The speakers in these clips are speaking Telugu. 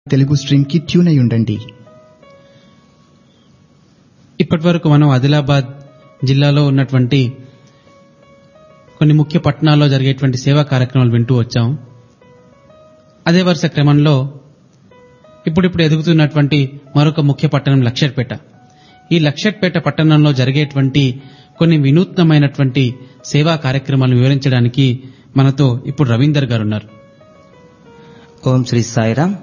తెలుగు స్ట్రీమ్ కి ట్యూన్ అయి ఉండండి ఇప్పటివరకు మనం ఆదిలాబాద్ జిల్లాలో ఉన్నటువంటి కొన్ని ముఖ్య పట్టణాల్లో జరిగేటువంటి సేవా కార్యక్రమాలు వింటూ వచ్చాం అదే వరుస క్రమంలో ఇప్పుడిప్పుడు ఎదుగుతున్నటువంటి మరొక ముఖ్య పట్టణం లక్షట్పేట ఈ లక్షట్పేట పట్టణంలో జరిగేటువంటి కొన్ని వినూత్నమైనటువంటి సేవా కార్యక్రమాలను వివరించడానికి మనతో ఇప్పుడు రవీందర్ గారు ఉన్నారు ఓం శ్రీ సాయిరామ్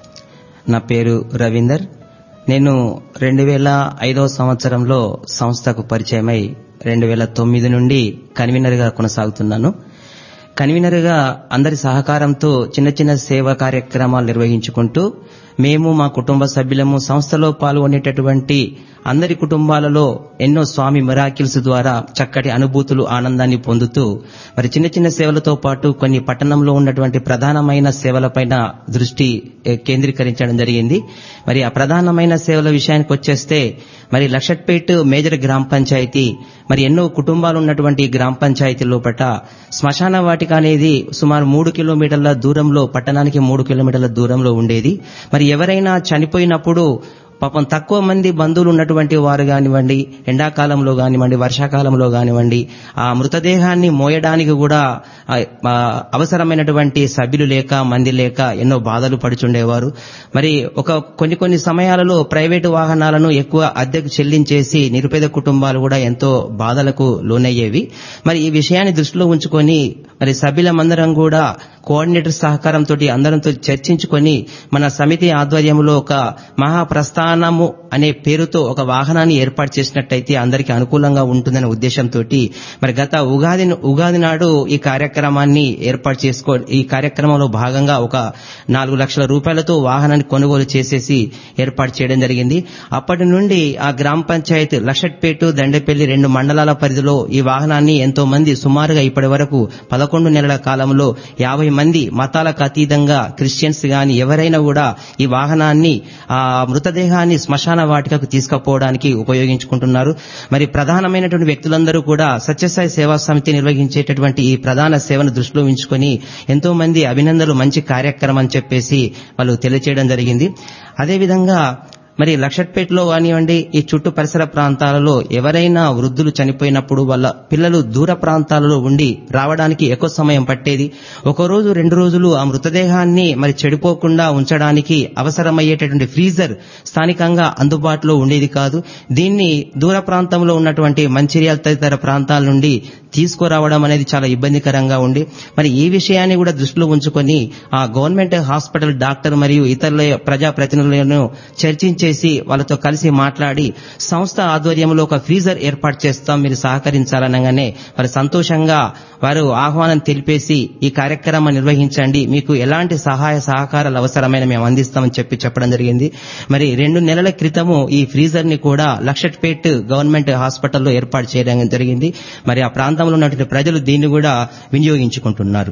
నా పేరు రవీందర్ నేను రెండు వేల ఐదవ సంవత్సరంలో సంస్థకు పరిచయమై రెండు వేల తొమ్మిది నుండి కన్వీనర్గా కొనసాగుతున్నాను కన్వీనర్గా అందరి సహకారంతో చిన్న చిన్న సేవా కార్యక్రమాలు నిర్వహించుకుంటూ మేము మా కుటుంబ సభ్యులము సంస్థలో పాల్గొనేటటువంటి అందరి కుటుంబాలలో ఎన్నో స్వామి మిరాకిల్స్ ద్వారా చక్కటి అనుభూతులు ఆనందాన్ని పొందుతూ మరి చిన్న చిన్న సేవలతో పాటు కొన్ని పట్టణంలో ఉన్నటువంటి ప్రధానమైన సేవలపైన దృష్టి ఏ, కేంద్రీకరించడం జరిగింది మరి ఆ ప్రధానమైన సేవల విషయానికి వచ్చేస్తే మరి లక్షట్పేట్ మేజర్ గ్రామ పంచాయతీ మరి ఎన్నో కుటుంబాలు ఉన్నటువంటి ఈ గ్రామ పంచాయతీ లోపట శ్మశాన వాటిక అనేది సుమారు మూడు కిలోమీటర్ల దూరంలో పట్టణానికి మూడు కిలోమీటర్ల దూరంలో ఉండేది మరి ఎవరైనా చనిపోయినప్పుడు పాపం తక్కువ మంది బంధువులు ఉన్నటువంటి వారు కానివ్వండి ఎండాకాలంలో కానివ్వండి వర్షాకాలంలో కానివ్వండి ఆ మృతదేహాన్ని మోయడానికి కూడా ఆ, ఆ, అవసరమైనటువంటి సభ్యులు లేక మంది లేక ఎన్నో బాధలు పడుచుండేవారు మరి ఒక కొన్ని కొన్ని సమయాలలో ప్రైవేటు వాహనాలను ఎక్కువ అద్దెకు చెల్లించేసి నిరుపేద కుటుంబాలు కూడా ఎంతో బాధలకు లోనయ్యేవి మరి ఈ విషయాన్ని దృష్టిలో ఉంచుకొని మరి సభ్యులమందరం కూడా కోఆర్డినేటర్ సహకారంతో అందరంతో చర్చించుకొని మన సమితి ఆధ్వర్యంలో ఒక మహాప్రస్థానము అనే పేరుతో ఒక వాహనాన్ని ఏర్పాటు చేసినట్టయితే అందరికీ అనుకూలంగా ఉంటుందనే ఉద్దేశంతో మరి గత ఉగాది ఉగాది నాడు ఈ కార్యక్రమాన్ని ఏర్పాటు చేసుకో ఈ కార్యక్రమంలో భాగంగా ఒక నాలుగు లక్షల రూపాయలతో వాహనాన్ని కొనుగోలు చేసేసి ఏర్పాటు చేయడం జరిగింది అప్పటి నుండి ఆ గ్రామ పంచాయత్ లక్షట్పేట దండపల్లి రెండు మండలాల పరిధిలో ఈ వాహనాన్ని ఎంతో మంది సుమారుగా ఇప్పటి వరకు పదకొండు నెలల కాలంలో యాభై మంది మతాలకు అతీతంగా క్రిస్టియన్స్ గాని ఎవరైనా కూడా ఈ వాహనాన్ని ఆ మృతదేహాన్ని శ్మశాన వాటికకు తీసుకుపోవడానికి ఉపయోగించుకుంటున్నారు మరి ప్రధానమైనటువంటి వ్యక్తులందరూ కూడా సత్యసాయి సేవా సమితి నిర్వహించేటటువంటి ఈ ప్రధాన సేవను దృష్టిలో ఉంచుకొని ఎంతో మంది అభినందనలు మంచి కార్యక్రమం అని చెప్పేసి వాళ్ళు తెలియచేయడం జరిగింది అదేవిధంగా మరి లక్షట్పేటలో కానివ్వండి ఈ చుట్టూ పరిసర ప్రాంతాలలో ఎవరైనా వృద్ధులు చనిపోయినప్పుడు వాళ్ళ పిల్లలు దూర ప్రాంతాలలో ఉండి రావడానికి ఎక్కువ సమయం పట్టేది ఒక రోజు రెండు రోజులు ఆ మృతదేహాన్ని మరి చెడిపోకుండా ఉంచడానికి అవసరమయ్యేటటువంటి ఫ్రీజర్ స్థానికంగా అందుబాటులో ఉండేది కాదు దీన్ని దూర ప్రాంతంలో ఉన్నటువంటి మంచిర్యాల తదితర ప్రాంతాల నుండి తీసుకురావడం అనేది చాలా ఇబ్బందికరంగా ఉంది మరి ఈ విషయాన్ని కూడా దృష్టిలో ఉంచుకొని ఆ గవర్నమెంట్ హాస్పిటల్ డాక్టర్ మరియు ఇతరుల ప్రజాప్రతినిధులను చర్చించేసి వాళ్ళతో కలిసి మాట్లాడి సంస్థ ఆధ్వర్యంలో ఒక ఫ్రీజర్ ఏర్పాటు చేస్తాం మీరు సహకరించాలనగానే వారు సంతోషంగా వారు ఆహ్వానం తెలిపేసి ఈ కార్యక్రమం నిర్వహించండి మీకు ఎలాంటి సహాయ సహకారాలు అవసరమైన మేము అందిస్తామని చెప్పి చెప్పడం జరిగింది మరి రెండు నెలల క్రితము ఈ ఫ్రీజర్ ని కూడా లక్షట్పేట్ గవర్నమెంట్ హాస్పిటల్లో ఏర్పాటు చేయడం జరిగింది మరి ఆ ప్రాంతంలో ఉన్నటువంటి ప్రజలు దీన్ని కూడా వినియోగించుకుంటున్నారు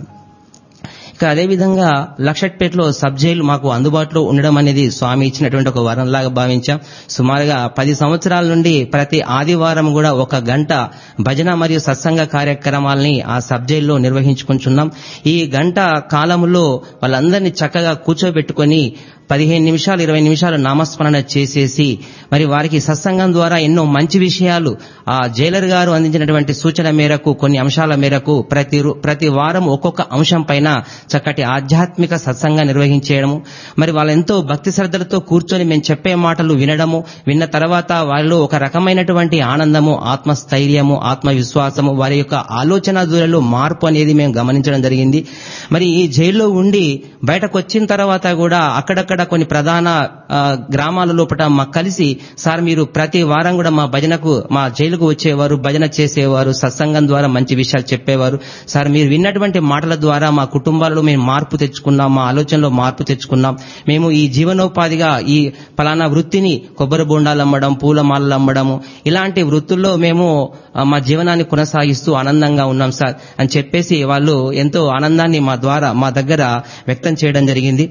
ఇక అదేవిధంగా లక్షట్పేటలో సబ్ జైలు మాకు అందుబాటులో ఉండడం అనేది స్వామి ఇచ్చినటువంటి ఒక వరంలాగా భావించాం సుమారుగా పది సంవత్సరాల నుండి ప్రతి ఆదివారం కూడా ఒక గంట భజన మరియు సత్సంగ కార్యక్రమాల్ని ఆ సబ్ జైల్లో నిర్వహించుకుంటున్నాం ఈ గంట కాలంలో వాళ్ళందరినీ చక్కగా కూర్చోబెట్టుకొని పదిహేను నిమిషాలు ఇరవై నిమిషాలు నామస్మరణ చేసేసి మరి వారికి సత్సంగం ద్వారా ఎన్నో మంచి విషయాలు ఆ జైలర్ గారు అందించినటువంటి సూచన మేరకు కొన్ని అంశాల మేరకు ప్రతి రో- ప్రతి వారం ఒక్కొక్క అంశం పైన చక్కటి ఆధ్యాత్మిక సత్సంగం నిర్వహించేయడము మరి వాళ్ళు ఎంతో భక్తి శ్రద్ధలతో కూర్చొని మేము చెప్పే మాటలు వినడము విన్న తర్వాత వారిలో ఒక రకమైనటువంటి ఆనందము ఆత్మస్థైర్యము ఆత్మవిశ్వాసము వారి యొక్క ఆలోచన దూరంలో మార్పు అనేది మేము గమనించడం జరిగింది మరి ఈ జైల్లో ఉండి బయటకు వచ్చిన తర్వాత కూడా అక్కడక్కడ కొన్ని ప్రధాన ఆ, గ్రామాల లోపల మాకు కలిసి సార్ మీరు ప్రతి వారం కూడా మా భజనకు మా జైలుకు వచ్చేవారు భజన చేసేవారు సత్సంగం ద్వారా మంచి విషయాలు చెప్పేవారు సార్ మీరు విన్నటువంటి మాటల ద్వారా మా కుటుంబాలలో మేము మార్పు తెచ్చుకున్నాం మా ఆలోచనలో మార్పు తెచ్చుకున్నాం మేము ఈ జీవనోపాధిగా ఈ ఫలానా వృత్తిని కొబ్బరి బొండాలు అమ్మడం పూల మాలలు అమ్మడము ఇలాంటి వృత్తుల్లో మేము ఆ, మా జీవనాన్ని కొనసాగిస్తూ ఆనందంగా ఉన్నాం సార్ అని చెప్పేసి వాళ్ళు ఎంతో ఆనందాన్ని మా ద్వారా మా దగ్గర వ్యక్తం చేయడం జరిగింది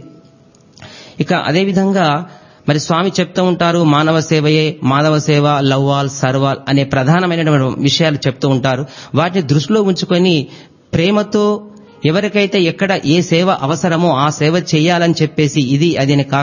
ఇక అదేవిధంగా మరి స్వామి చెప్తూ ఉంటారు మానవ సేవయే మాధవ సేవ లవ్వాల్ సర్వాల్ అనే ప్రధానమైనటువంటి విషయాలు చెప్తూ ఉంటారు వాటిని దృష్టిలో ఉంచుకొని ప్రేమతో ఎవరికైతే ఎక్కడ ఏ సేవ అవసరమో ఆ సేవ చేయాలని చెప్పేసి ఇది అది అని కాకుండా